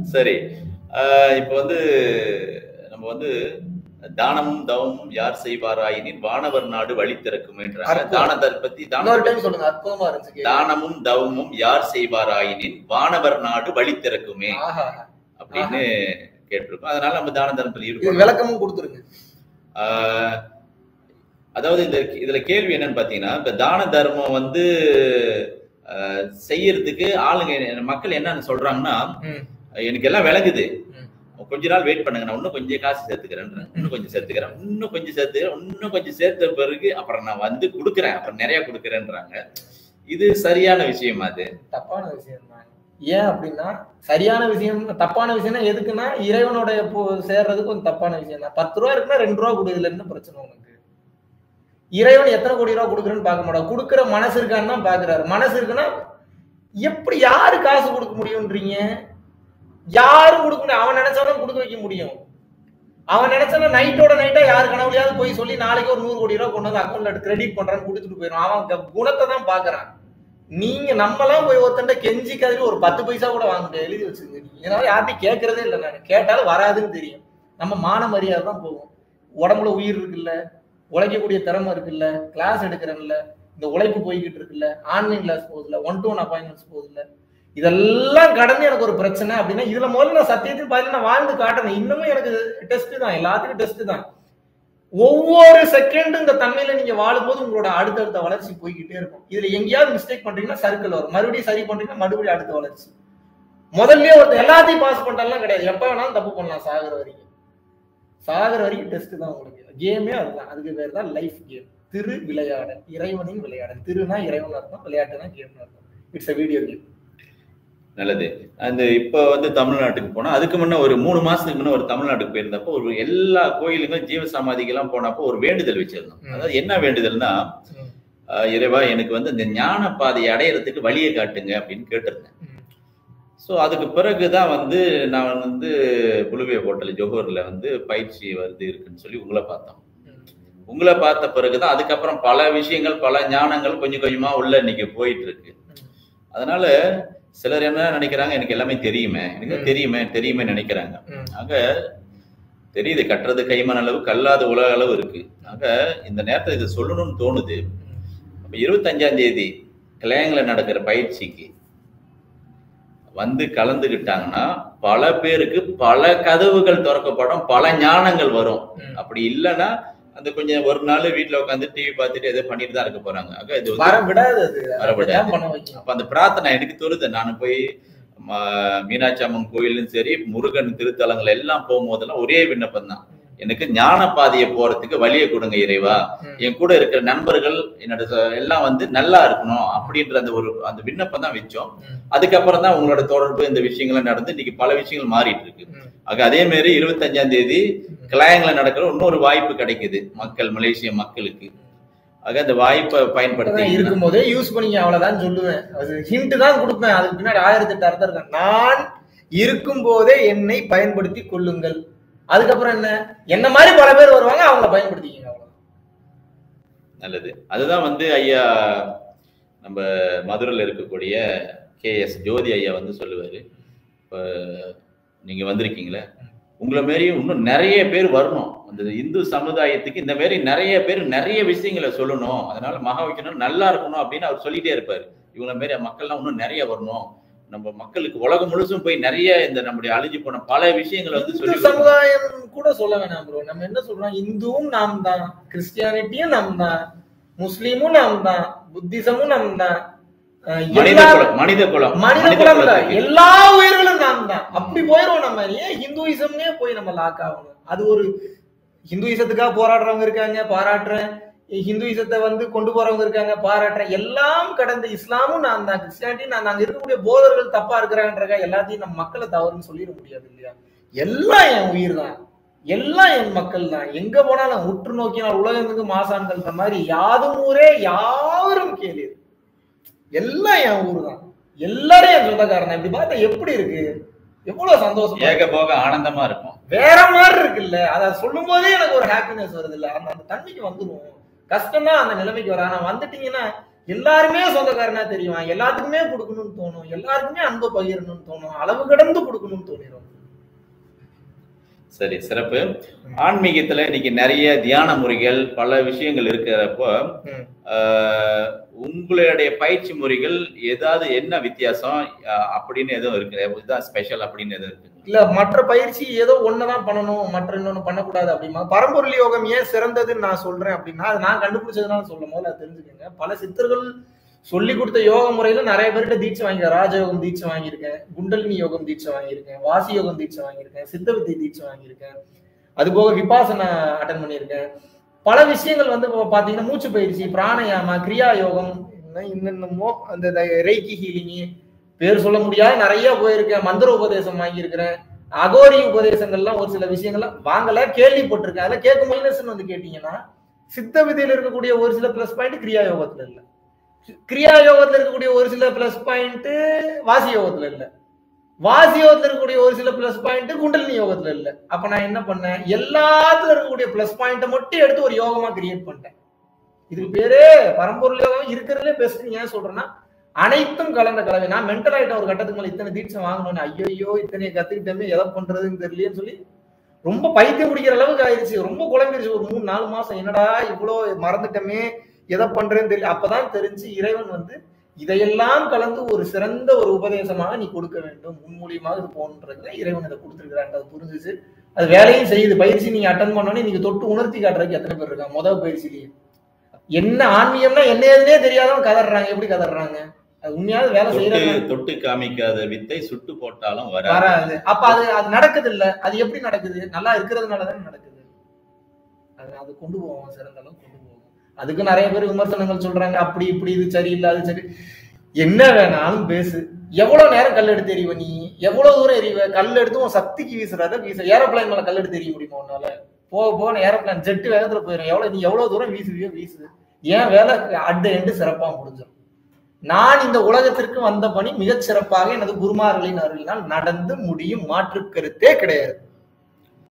சரி ஆஹ் இப்ப வந்து நம்ம வந்து தானமும் தவமும் யார் செய்வாராயினின் வானவர் நாடு வழி திறக்கும்ன்றாங்க அற்புதம். தானத்தை பத்தி தான இன்னொரு டைம் சொல்லுங்க அற்புதமா இருந்துச்சு கேள்வி. தானமும் தவமும் யார் செய்வாராயினின் வானவர் நாடு வழி திறக்குமே ஆஹா அப்படின்னு கேட்டிருக்கோம் அதனால நம்ம தான தர்மத்தில் இது ஈடுபடுறோம் விளக்கமும் கொடுத்துருங்க ஆஹ் அதாவது இந்த இதுல கேள்வி என்னன்னு பாத்தீங்கன்னா இப்ப தான தர்மம் வந்து ஆஹ் செய்யறதுக்கு ஆளுங்க என்ன- மக்கள் என்னன்னு சொல்றாங்கன்னா ம், எனக்கு எல்லாம் விளங்குது ம். கொஞ்ச நாள் வெயிட் பண்ணுங்க நான் இன்னும் கொஞ்சம் காசு சேர்த்துக்கிறேன் இன்னும் கொஞ்சம் சேர்த்துக்கிறேன் இன்னும் கொஞ்சம் சேர்த்துக்கிறேன் இன்னும் கொஞ்சம் சேர்த்த பிறகு அப்புறம் நான் வந்து கொடுக்குறேன் அப்புறம் நிறைய கொடுக்குறேன்றாங்க இது சரியான விஷயமா அது தப்பான விஷயம் தான் ஏன் அப்படின்னா சரியான விஷயம் தப்பான விஷயம்னா எதுக்குன்னா இறைவனுடைய போ- சேர்றது கொஞ்சம் தப்பான விஷயம் தான் பத்து ரூபா இருக்குன்னா ரெண்டு ரூபா கொடு இதுல என்ன பிரச்சனை உனக்கு இறைவன் எத்தனை கோடி ரூபா கொடுக்குறேன்னு பார்க்க மாட்டான் கொடுக்குற மனசு இருக்கான்னு தான் பாக்குறாரு மனசு இருக்குன்னா எப்படி யாரு காசு கொடுக்க முடியும்ன்றீங்க யாரும் கொடுக்க முடியும் அவன் நினைச்சாலும் கொடுக்க வைக்க முடியும் அவன் நினைச்சாலும் நைட்டோட நைட்டா யார் கனவுலையாவது போய் சொல்லி நாளைக்கு ஒரு நூறு கோடி ரூபா கொண்டு வந்து அக்கௌண்ட்ல கிரெடிட் பண்றான்னு கொடுத்துட்டு போயிடும் அவன் க- குணத்தை தான் பாக்குறான் நீங்க நம்மலாம் போய் ஒருத்தன்ட்ட கெஞ்சி கதறி ஒரு பத்து பைசா கூட வாங்க முடியாது எழுதி வச்சுங்க இதனால யார்ட்டையும் கேட்கறதே இல்லை நான் கேட்டாலும் வராதுன்னு தெரியும் நம்ம மான மரியாதை தான் போகும் உடம்புல உயிர் இருக்குல்ல உழைக்கக்கூடிய திறமை இருக்குல்ல கிளாஸ் எடுக்கிறேன்ல இந்த உழைப்பு போய்கிட்டு இருக்குல்ல ஆன்லைன் கிளாஸ் போகுதுல்ல ஒன் டு ஒன் அப்பாயின்மெண்ட்ஸ் போகுதுல்ல இதெல்லாம் கடந்து எனக்கு ஒரு பிரச்சனை அப்படின்னா இதுல முதல்ல நான் சத்தியத்தில் பாத்தீங்கன்னா நான் வாழ்ந்து காட்டணும் இன்னமும் எனக்கு டெஸ்ட் தான் எல்லாத்துக்கும் டெஸ்ட் தான் ஒவ்வொரு செகண்டும் இந்த தன்மையில நீங்க வாழும்போது உங்களோட அடுத்தடுத்த வளர்ச்சி போய்கிட்டே இருக்கும் இதுல எங்கேயாவது மிஸ்டேக் பண்றீங்கன்னா சர்க்கிள் வரும் மறுபடியும் சரி பண்றீங்கன்னா மறுபடியும் அடுத்த வளர்ச்சி முதல்லயே ஒருத்தர் எல்லாத்தையும் பாஸ் பண்ணிட்டாலாம் கிடையாது எப்ப வேணாலும் தப்பு பண்ணலாம் சாகுற வரைக்கும் சாகுற வரைக்கும் டெஸ்ட் தான் உங்களுக்கு கேமே அதுதான் அதுக்கு பேர் தான் லைஃப் கேம் திரு விளையாடல் இறைவனின் விளையாடல் திருனா இறைவன் அர்த்தம் விளையாட்டுனா கேம் அர்த்தம் இட்ஸ் அ வீடியோ கேம் நல்லது அந்த இப்ப வந்து தமிழ்நாட்டுக்கு போனா அதுக்கு முன்ன ஒரு மூணு மாசத்துக்கு முன்ன ஒரு தமிழ்நாட்டுக்கு போயிருந்தப்போ ஒரு எல்லா கோயிலுக்கும் ஜீவ சமாதிக்கெல்லாம் போனப்போ ஒரு வேண்டுதல் வச்சிருந்தோம் ம். அதாவது என்ன வேண்டுதல்னா ஆஹ் இறைவா எனக்கு வந்து இந்த ஞான பாதையை அடையறதுக்கு வழியை காட்டுங்க அப்படின்னு கேட்டிருந்தேன் ஸோ அதுக்கு பிறகுதான் வந்து நான் வந்து புலுவே ஹோட்டல் ஜோஹூர்ல வந்து பயிற்சி வருது இருக்குன்னு சொல்லி உங்களை பார்த்தோம் உங்களை பார்த்த பிறகுதான் அதுக்கப்புறம் பல விஷயங்கள் பல ஞானங்கள் கொஞ்சம் கொஞ்சமா உள்ள இன்னைக்கு போயிட்டு இருக்கு அதனால சிலர் என்ன நினைக்கிறாங்க எனக்கு எல்லாமே தெரியுமே எனக்கு ம். தெரியுமே தெரியுமே நினைக்கிறாங்க ம். ஆக தெரியுது கட்டுறது கைமண் அளவு கல்லாத உலக அளவு இருக்கு ஆக இந்த நேரத்துல இது சொல்லணும்னு தோணுது அப்ப இருபத்தஞ்சாம் தேதி கிளையங்கள நடக்கிற பயிற்சிக்கு வந்து கலந்துக்கிட்டாங்கன்னா பல பேருக்கு பல கதவுகள் திறக்கப்படும் பல ஞானங்கள் வரும் ம். அப்படி இல்லைன்னா அந்த கொஞ்சம் ஒரு நாள் வீட்டுல உட்காந்து டிவி பார்த்துட்டு ஏதோ பண்ணிட்டு தான் இருக்க போறாங்க ஆக இது வந்து வர விடாது அது வரவிடாது. அதான் பண்ண வைக்கும் அப்ப அந்த பிரார்த்தனை எனக்கு தோணுது நான் போய் ம- மீனாட்சி அம்மன் கோயிலும் சரி முருகன் திருத்தலங்கள் எல்லாம் போகும்போதெல்லாம் ஒரே விண்ணப்பம் தான் எனக்கு ஞான பாதையை போறதுக்கு வழியை கொடுங்க இறைவா ம். என் கூட இருக்கிற நண்பர்கள் என்னோட ச- எல்லாம் வந்து நல்லா இருக்கணும் அப்படின்ற அந்த ஒரு அந்த விண்ணப்பம் தான் வச்சோம் ம். அதுக்கப்புறம் தான் உங்களோட தொடர்பு இந்த விஷயங்கள்லாம் நடந்து இன்னைக்கு பல விஷயங்கள் மாறிட்டு இருக்கு ம். ஆக அதே மாதிரி இருபத்தஞ்சாம் தேதி கிளாயங்களை நடக்கிற இன்னொரு வாய்ப்பு கிடைக்குது மக்கள் மலேசிய மக்களுக்கு ஆக அந்த வாய்ப்பை பயன்படுத்தி அதான் இருக்கும்போதே யூஸ் பண்ணிக்க அவ்வளவுதான் சொல்லுவேன் அது ஹிண்ட் தான் கொடுப்பேன் அதுக்கு பின்னாடி ஆயிரத்தி எட்டு அர்த்தம் இருக்கு நான் இருக்கும் போதே என்னை பயன்படுத்தி கொள்ளுங்கள் அதுக்கப்புறம் என்ன என்ன மாதிரி பல பேர் வருவாங்க அவங்கள பயன்படுத்திக்கங்க அவ்வளவுதான் நல்லது அதுதான் வந்து ஐயா நம்ம மதுரையில் இருக்கக்கூடிய கே எஸ் ஜோதி ஐயா வந்து சொல்லுவாரு இப்போ நீங்க வந்திருக்கீங்களே உங்களை மாரியும் இன்னும் நிறைய பேர் வரணும் அந்த இந்து சமுதாயத்துக்கு இந்த மாதிரி நிறைய பேர் நிறைய விஷயங்களை சொல்லணும் அதனால மகா வைக்கணும் நல்லா இருக்கணும் அப்படின்னு அவர் சொல்லிட்டே இருப்பாரு இவங்கள மாரி மக்கள்லாம் இன்னும் நிறைய வரணும் நம்ம மக்களுக்கு உலகம் முழுசும் போய் நிறைய இந்த நம்முடைய அழிஞ்சு போன பல விஷயங்களை வந்து இந்து சொல்லி கொடுக்கணும். சமுதாயம் கூட சொல்ல வேணாம் ப்ரோ நம்ம என்ன சொல்றோம் இந்துவும் நாம் தான் கிறிஸ்டியானிட்டியும் நாம் தான் முஸ்லீமும் நாம் தான் புத்திசமும் நாம் தான் அஹ் மனித எல்லா- குலம் மனித குலம் மனித குலம் இல்ல, குலத்துக்கு. எல்லா உயிர்களும் நாம் தான் அப்படி போயிரும் நம்ம ஏன் ஹிந்துயிசம்னே போய் நம்ம லாக் ஆகணும் அது ஒரு ஹிந்துயிசத்துக்காக போராடுறவங்க இருக்காங்க பாராட்டுறேன் ஹிந்துயிசத்தை வந்து கொண்டு போறவங்க இருக்காங்க பாராட்டுறேன் எல்லாம் கடந்த இஸ்லாமும் நான் தான் கிறிஸ்டியானிட்டி நான் நாங்க இருக்கக்கூடிய போதர்கள் தப்பா இருக்கிறாங்கன்றக்கா எல்லாத்தையும் நம்ம மக்களை தவறுன்னு சொல்லிட முடியாது இல்லையா எல்லாம் என் உயிர் தான் எல்லாம் என் மக்கள் தான் எங்க போனாலும் உற்று நோக்கினால் உலகத்துக்கு மாசான்கள்ன்ற மாதிரி யாதும் ஊரே யாவரும் கேளு எல்லாம் என் ஊர் தான் எல்லாரும் என் சொந்தக்காரன் இப்படி பார்த்தா எப்படி இருக்கு எவ்வளவு சந்தோஷம் ஏகபோக ஆனந்தமா இருக்கும் வேற மாதிரி இருக்குல்ல அத சொல்லும் போதே எனக்கு ஒரு ஹாப்பினஸ் வருது இல்ல அந்த அந்த தன்மைக்கு வந்துடும் கஷ்டம் தான் அந்த நிலைமைக்கு வர ஆனா வந்துட்டீங்கன்னா எல்லாருமே சொந்தக்காரனா தெரியும் எல்லாத்துக்குமே கொடுக்கணும்னு தோணும் எல்லாருக்குமே அன்பை பகிரணும்னு தோணும் அளவு கடந்து கொடுக்கணும்னு தோணிடும் சரி சிறப்பு ஆன்மீகத்துல இன்னைக்கு நிறைய தியான முறைகள் பல விஷயங்கள் இருக்கிறப்போ ம். ஆஹ், உங்களுடைய பயிற்சி முறைகள் ஏதாவது என்ன வித்தியாசம் ஆஹ், அப்படின்னு எதுவும் இருக்கு இதுதான் ஸ்பெஷல் அப்படின்னு எதுவும் இருக்கு இல்ல மற்ற பயிற்சி ஏதோ ஒண்ணுதான் பண்ணணும் மற்ற இன்னொன்னு பண்ணக்கூடாது அப்படிமா பரம்பொருள் யோகம் ஏன் சிறந்ததுன்னு நான் சொல்றேன் அப்படின்னா அது நான் கண்டுபிடிச்சதுனால சொல்லும் போது அதை தெரிஞ்சுக்கங்க பல சித்தர்கள் சொல்லி கொடுத்த யோக முறையில நிறைய பேர்கிட்ட தீட்சை வாங்கியிருக்கேன் ராஜயோகம் தீட்சை வாங்கியிருக்கேன் குண்டலினி யோகம் தீட்சை வாங்கியிருக்கேன் வாசி யோகம் தீட்சை வாங்கியிருக்கேன் சித்த வித்தை தீட்சை வாங்கியிருக்கேன் அது போக விபாசனா அட்டன் பண்ணியிருக்கேன் பல விஷயங்கள் வந்து இப்போ பாத்தீங்கன்னா மூச்சு பயிற்சி பிராணயாமா கிரியா யோகம் இன்னும் என்னென்னமோ அந்த ரெய்கி ஹீலிங்கு பேர் சொல்ல முடியாத நிறைய போயிருக்கேன் மந்திர உபதேசம் வாங்கியிருக்கிறேன் அகோரி உபதேசங்கள்லாம் ஒரு சில விஷயங்கள்லாம் வாங்கல கேள்விப்பட்டிருக்கேன் அதெல்லாம் கேட்க மைனஸ்ன்னு வந்து கேட்டீங்கன்னா சித்த விதியில இருக்கக்கூடிய ஒரு சில பிளஸ் பாயிண்ட் கிரியா யோகத்துல இல்ல கிரியா யோகத்துல இருக்கக்கூடிய ஒரு சில பிளஸ் பாயிண்ட் வாசி யோகத்துல இல்ல வாசி யோகத்துல இருக்கக்கூடிய ஒரு சில பிளஸ் பாயிண்ட் குண்டலினி யோகத்துல இல்ல அப்ப நான் என்ன பண்ணேன் எல்லாத்துல இருக்கக்கூடிய பிளஸ் பாயிண்ட்டை மட்டும் எடுத்து ஒரு யோகமா கிரியேட் பண்ணிட்டேன் இதுக்கு பேரு பரம்பொருள் யோகம் இருக்கிறதுலே பெஸ்ட் ஏன் சொல்றேன்னா அனைத்தும் கலந்த கலவை நான் மென்டல் ஆயிட்ட ஒரு கட்டத்துக்கு மேல இத்தனை தீட்சை வாங்கணும்னு ஐயோ இத்தனை கத்துக்கிட்டமே எதை பண்றதுன்னு தெரியலையேன்னு சொல்லி ரொம்ப பைத்தியம் பிடிக்கிற அளவுக்கு ஆயிடுச்சு ரொம்ப குழம்பிருச்சு ஒரு மூணு நாலு மாசம் என்னடா இவ்வளோ மறந்துட்டோமே எதை பண்றேன்னு தெரியல அப்பதான் தெரிஞ்சு இறைவன் வந்து இதையெல்லாம் கலந்து ஒரு சிறந்த ஒரு உபதேசமாக நீ கொடுக்க வேண்டும் முன்மொழியமாக இது போன்றதுல இறைவன் இதை கொடுத்துருக்கிறான் புரிஞ்சுச்சு அது வேலையும் செய்யுது பயிற்சி நீங்க அட்டன் பண்ணோன்னே நீங்க தொட்டு உணர்த்தி காட்டுறதுக்கு எத்தனை பேர் இருக்காங்க முதல் பயிற்சியிலேயே என்ன ஆன்மீகம்னா என்ன ஏதுனே தெரியாதவங்க கதறாங்க எப்படி கதறாங்க அது உண்மையாவது வேலை செய்யறாங்க தொட்டு தொட்டு காமிக்காத வித்தை சுட்டு போட்டாலும் வராது வராது அப்ப அது அது நடக்குது இல்ல அது எப்படி நடக்குது நல்லா இருக்கிறதுனால தானே நடக்குது அது அது கொண்டு போவோம் சிறந்த அளவு கொண்டு போவோம் அதுக்கு நிறைய பேர் விமர்சனங்கள் சொல்றாங்க அப்படி இப்படி இது சரியில்லை அது சரி என்ன வேணாலும் பேசு எவ்வளவு நேரம் கல் எடுத்து எறிவ நீ எவ்வளவு தூரம் எறிவ கல் எடுத்து உன் சக்திக்கு வீசுறத வீச ஏரோப்ளைன் மேல கல் எடுத்து எறிய முடியுமா உன்னால போக போக ஏரோப்ளைன் ஜெட்டு வேகத்துல போயிடும் எவ்வளவு நீ எவ்வளவு தூரம் வீசுவியோ வீசு ஏன் வேலை அட் எண்டு சிறப்பா முடிஞ்சிடும் நான் இந்த உலகத்திற்கு வந்த பணி மிகச் சிறப்பாக எனது குருமார்களின் அருளினால் நடந்து முடியும் மாற்று கருத்தே கிடையாது